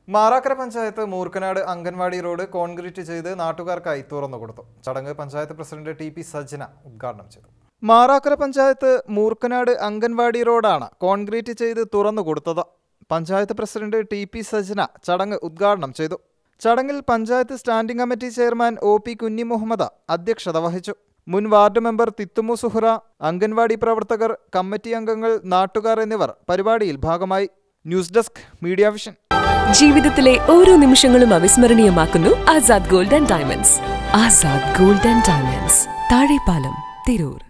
Marakkara panchayat Moorkkanad anganwadi road concrete ചെയ്ത് നാട്ടുകാർക്കായി തുറന്നുകൊടുത്തു ചടങ്ങ് panchayat president T P Sajjana ഉദ്ഘാടനം ചെയ്തു മാറാക്കര പഞ്ചായത്ത് മൂർക്കനാട് അംഗൻവാടി റോഡാണ് കോൺക്രീറ്റ് ചെയ്ത് തുറന്നുകൊടുത്തത് panchayat president T P Sajjana ചടങ്ങ് ഉദ്ഘാടനം ചെയ്തു ചടങ്ങിൽ panchayat standing committee chairman O P Kunhi Muhammad അധ്യക്ഷത വഹിച്ചു മുൻ വാർഡ് മെമ്പർ തിത്തുമു സുഹ്റ അംഗൻവാടി പ്രവർത്തകർ കമ്മിറ്റി അംഗങ്ങൾ നാട്ടുകാർ എന്നിവർ പരിപാടിയിൽ ഭാഗമായി ന്യൂസ് ഡെസ്ക് മീഡിയ വിഷൻ ജീവിതത്തിലെ ഓരോ നിമിഷങ്ങളും അവിസ്മരണീയമാക്കുന്നു Azad gold and diamonds Azad gold and diamonds Thazhepalam Tirur